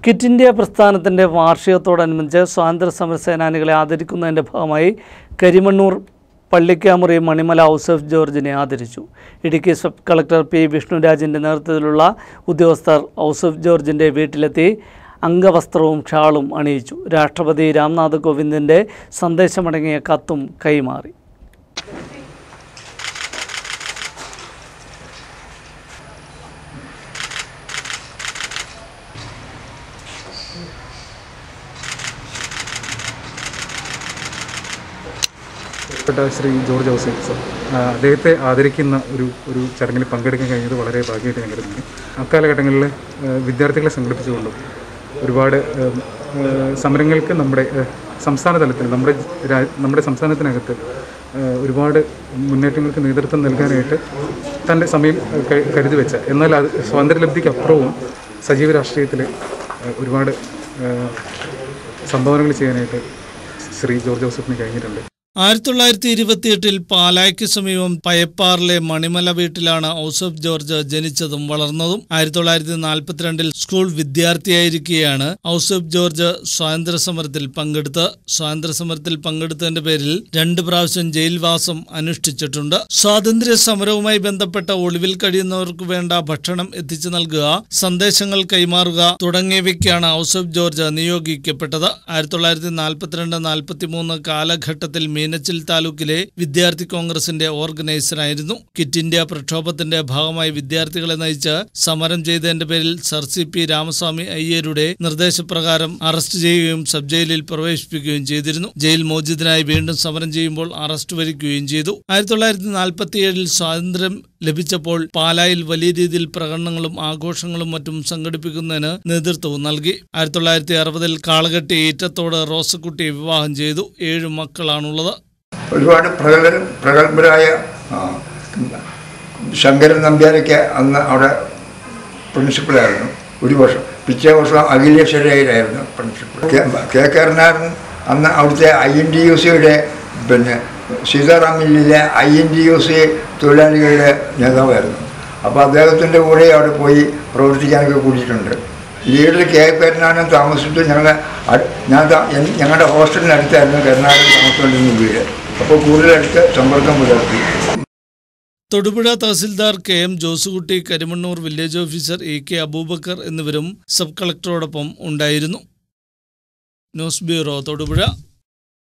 quit India പ്രസ്ഥാനത്തിൻ്റെ വാർഷികത്തോടനുബന്ധിച്ച് സ്വാതന്ത്ര്യ സമര സേനാനികളെ ആദരിക്കുന്നതിൻ്റെ ഭാഗമായി കരിമണ്ണൂർ പള്ളിക്കാമുറി മണിമല ഹൗസ് ഓഫ് ജോർജിനെ ആദരിച്ചു ഇടുക്കി സബ് കളക്ടർ പി വിഷ്ണുരാജിൻ്റെ നേതൃത്വത്തിലുള്ള ഉദ്യോഗസ്ഥർ ഹൗസ് ഓഫ് ജോർജിൻ്റെ വീട്ടിലെത്തി അംഗവസ്ത്രവും ഷാളും അണിയിച്ചു രാഷ്ട്രപതി രാംനാഥ് കോവിന്ദിൻ്റെ സന്ദേശമടങ്ങിയ കത്തും കൈമാറി പ്പെട്ട ശ്രീ ജോർജ് ഔസേപ്പ് സർ ആ, അദ്ദേഹത്തെ ആദരിക്കുന്ന ഒരു ഒരു ചടങ്ങിൽ പങ്കെടുക്കാൻ കഴിഞ്ഞത് വളരെ ഭാഗ്യമായിട്ട് ഞാൻ കരുതുന്നു അക്കാലഘട്ടങ്ങളിൽ ആ, വിദ്യാർത്ഥികളെ സംഘടിപ്പിച്ചുകൊണ്ടും ഒരുപാട് ഉം, ആ, സമരങ്ങൾക്ക് നമ്മുടെ ആ, സംസ്ഥാന തലത്തിൽ നമ്മുടെ രാ- നമ്മുടെ സംസ്ഥാനത്തിനകത്ത് ആ, ഒരുപാട് മുന്നേറ്റങ്ങൾക്ക് നേതൃത്വം നൽകാനായിട്ട് തൻ്റെ സമയം ആ, ക- കരുതി വെച്ച എന്നാൽ അത് സ്വാതന്ത്ര്യലബ്ധിക്ക് അപ്പുറവും സജീവ രാഷ്ട്രീയത്തിൽ ആ, ഒരുപാട് ആ, സംഭാവനകൾ ചെയ്യാനായിട്ട് ശ്രീ ജോർജ് ജോസഫിന് കഴിഞ്ഞിട്ടുണ്ട് ആയിരത്തി തൊള്ളായിരത്തി ഇരുപത്തിയെട്ടിൽ പാലായ്ക്ക് സമീപം പയപ്പാറിലെ മണിമല വീട്ടിലാണ് ഔസഫ് ജോർജ് ജനിച്ചതും വളർന്നതും ആയിരത്തി തൊള്ളായിരത്തി നാൽപ്പത്തിരണ്ടിൽ സ്കൂൾ വിദ്യാർത്ഥിയായിരിക്കെയാണ് ഔസഫ് ജോർജ് സ്വാതന്ത്ര്യ സമരത്തിൽ പങ്കെടുത്ത് സ്വാതന്ത്ര്യ സമരത്തിൽ പങ്കെടുത്തതിന്റെ പേരിൽ രണ്ട് പ്രാവശ്യം ജയിൽവാസം അനുഷ്ഠിച്ചിട്ടുണ്ട് സ്വാതന്ത്ര്യ സമരവുമായി ബന്ധപ്പെട്ട ഒളിവിൽ കഴിയുന്നവർക്ക് വേണ്ട ഭക്ഷണം എത്തിച്ചു നൽകുക സന്ദേശങ്ങൾ കൈമാറുക തുടങ്ങിയവയ്ക്കാണ് ഔസഫ് ജോർജ് നിയോഗിക്കപ്പെട്ടത് ആയിരത്തി തൊള്ളായിരത്തി നാൽപ്പത്തിരണ്ട് നാൽപ്പത്തിമൂന്ന് കാലഘട്ടത്തിൽ മീനച്ചിൽ താലൂക്കിലെ വിദ്യാർത്ഥി കോൺഗ്രസിന്റെ ഓർഗനൈസറായിരുന്നു ക്വിറ്റ് ഇന്ത്യ പ്രക്ഷോഭത്തിന്റെ ഭാഗമായി വിദ്യാർത്ഥികളെ നയിച്ച് സമരം ചെയ്തതിന്റെ പേരിൽ സർ സി പി രാമസ്വാമി അയ്യരുടെ നിർദ്ദേശപ്രകാരം അറസ്റ്റ് ചെയ്യുകയും സബ് ജയിലിൽ പ്രവേശിപ്പിക്കുകയും ചെയ്തിരുന്നു ജയിൽ മോചിതനായി വീണ്ടും സമരം ചെയ്യുമ്പോൾ അറസ്റ്റ് വരിക്കുകയും ചെയ്തു ആയിരത്തി തൊള്ളായിരത്തി നാൽപ്പത്തിയേഴിൽ സ്വാതന്ത്ര്യം ലഭിച്ചപ്പോൾ പാലായിൽ വലിയ രീതിയിൽ പ്രകടനങ്ങളും ആഘോഷങ്ങളും മറ്റും സംഘടിപ്പിക്കുന്നതിന് നേതൃത്വവും നൽകി ആയിരത്തി തൊള്ളായിരത്തി അറുപതിൽ കാളകെട്ടി ഈറ്റത്തോട് റോസക്കുട്ടിയെ വിവാഹം ചെയ്തു ഏഴ് മക്കളാണുള്ളത് ഒരുപാട് പ്രഗല പ്രഗത്ഭരായ ആ, ശങ്കരൻ നമ്പ്യാരൊക്കെ അന്ന് അവിടെ പ്രിൻസിപ്പലായിരുന്നു ഒരു വർഷം പിറ്റേ വർഷം അഖിലേശ്വരയിലായിരുന്നു പ്രിൻസിപ്പൽ കെ കെ കരുണാകരൻ അന്ന് അവിടുത്തെ ഐ എൻ ഡി യു സിയുടെ പിന്നെ സീതാറാം മില്ലിലെ I N D U C തൊഴിലാളികളുടെ നേതാവായിരുന്നു അപ്പോൾ അദ്ദേഹത്തിൻ്റെ കൂടെ അവിടെ പോയി പ്രവർത്തിക്കാനൊക്കെ കൂടിയിട്ടുണ്ട് ലീഡർ കെ കരുണാകരൻ താമസിച്ചിട്ട് ഞങ്ങളെ അട്- ഞാൻ താ- എൻ- ഞങ്ങളുടെ ഹോസ്റ്റലിനടുത്തായിരുന്നു കരുണാകരൻ താമസിച്ചുകൊണ്ടിരുന്ന വീട് അപ്പോൾ കൂടുതലടുത്ത് സമ്പർക്കം പുലർത്തി Thodupuzha tahsildar K M Josekutty Karimannoor village officer A K Abubakar എന്നിവരും സബ് കളക്ടറോടൊപ്പം ഉണ്ടായിരുന്നു ന്യൂസ് ബ്യൂറോ തൊടുപുഴ